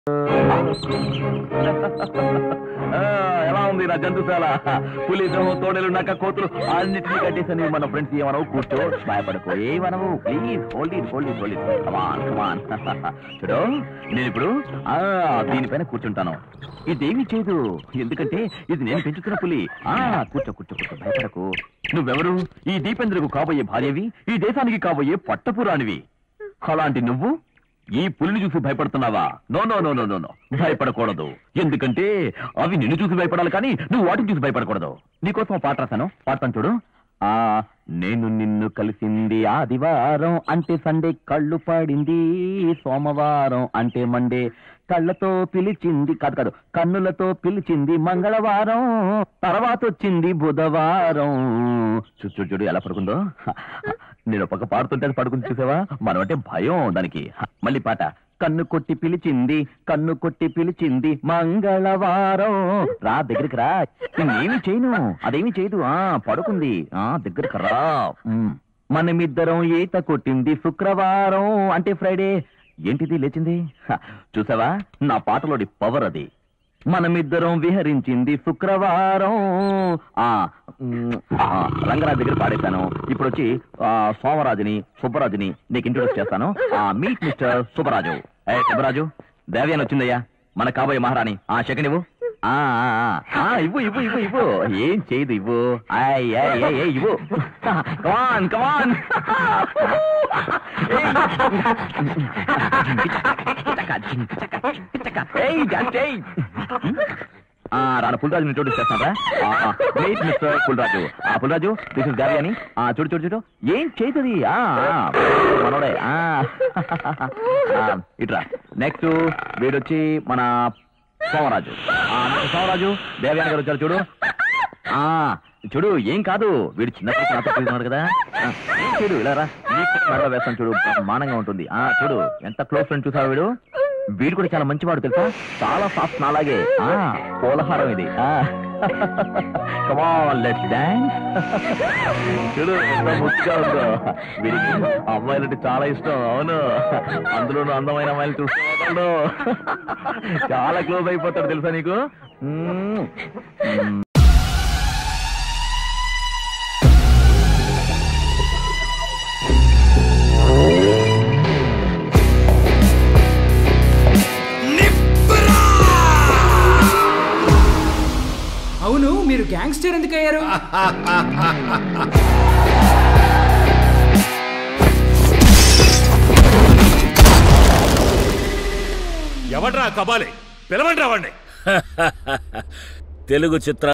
ఆ, ఎలా ఉంది నా జంతుశాల పులి సింహం తోడేలు నక్క కోతులు అన్నిటినీ కట్టేసని మన ఫ్రెండ్స్ ఏమనవు కూర్చో భయపడకు ఏమనవు please hold it hold it hold it come on come on చూడు నేను ఇప్పుడు ఆ దీనిపైన కూర్చుంటాను ఇదేమి చేయదు ఎందుకంటే ఇది నేను పెంచుతున్న పులి ఆ కూర్చో కూర్చో కూర్చో భయపడకు నువ్వెవరు ఈ దీపేంద్రకు కాబోయే భార్యవి ఈ దేశానికి కాబోయే పట్టపురాణివి అలాంటి నువ్వు ఈ పులిని చూసి భయపడుతున్నావా no no no no no no భయపడకూడదు ఎందుకంటే అవి నిన్ను చూసి భయపడాలి కానీ నువ్వు వాటిని చూసి భయపడకూడదు నీకోసం ఓ పాట రాశాను పాడతాను చూడు ఆ నేను నిన్ను కలిసింది ఆదివారం అంటే సండే కళ్ళు పాడింది సోమవారం అంటే మండే కళ్ళతో పిలిచింది కాదు కాదు కన్నులతో పిలిచింది మంగళవారం తర్వాత వచ్చింది బుధవారం చూడు చూడు చూడు ఎలా పడుకుందో నేను ఒక పక్క పాడుతుంటే అది పడుకుని చూసావా మనం అంటే భయం దానికి మళ్ళీ పాట కన్ను కొట్టి పిలిచింది కన్ను కొట్టి పిలిచింది మంగళవారం రా దగ్గరికి రా నేనేమి చేయను అదేమి చేయదు ఆ పడుకుంది ఆ దగ్గరికి రా ఉమ్. మనమిద్దరం ఈత కొట్టింది శుక్రవారం అంటే ఫ్రైడే ఏంటిది లేచింది హ, చూసావా నా పాటలోని పవర్ అది మనమిద్దరం విహరించింది శుక్రవారం ఆ ఉమ్, ఆ, రంగరాజు దగ్గర పాడేశాను ఇప్పుడు వచ్చి ఆ, సోమరాజుని సుబ్బరాజుని నీకు ఇంట్రొడ్యూస్ చేస్తాను ఆ మీట్ మిస్టర్ సుబ్బరాజు ఏ సుబ్బరాజు దేవయాని వచ్చిందయ్యా మన కాబోయే మహారాణి ఆ సెకండ్ ఇవ్వు ఆ, ఆ, ఆ, ఆ, ఇవ్వు ఇవ్వు ఇవ్వు ఇవ్వు ఏం చేయదు ఇవ్వు ఆయ్, ఆయ్, ఆయ్, ఆయ్, ఇవ్వు కమాన్ కమాన్ రాను పుల్రాజు ఇంట్రోడ్యూస్ చేస్తారా వెయిట్ మిస్టర్ పుల్రాజు ఆ పుల్రాజు దిస్ ఇస్ గారి అని ఆ చూడు చూడు చూడు ఏం చేతుంది ఆ ఆ, మనోడే ఆ ఆ, ఇట్రా నెక్స్ట్ వీడొచ్చి మన సోమరాజు ఆ, నెక్స్ట్ సోమరాజు దేవయాని గారు వచ్చారు చూడు ఆ చూడు ఏం కాదు వీడు చిన్న పిల్లలు నాతో తిరుగుతున్నాడు కదా ఆ, ఏం చూడు ఇలా రా నీకు మెడలో వేస్తాను చూడు మానంగా ఉంటుంది ఆ చూడు ఎంత క్లోజ్ ఫ్రెండ్ చూసావు వీడు వీడు కూడా చాలా మంచివాడు తెలుసా చాలా సాఫ్ట్ నాలాగే ఆ పోలహారం ఇది కమాన్ లెట్స్ డాన్స్ చూడు ఎంత ముద్దుగా ఉందో వీడికి అమ్మాయిలంటే చాలా ఇష్టం అవును అందులోనూ అందమైన అమ్మాయిలు చూస్తున్నాడు చాలా క్లోజ్ అయిపోతాడు తెలుసా నీకు మ్మ్. మ్మ్. అవును మీరు గ్యాంగ్స్టర్ ఎందుకు అయ్యారు ఎవడ్రా కబాలి పిలవండి రావండి తెలుగు చిత్ర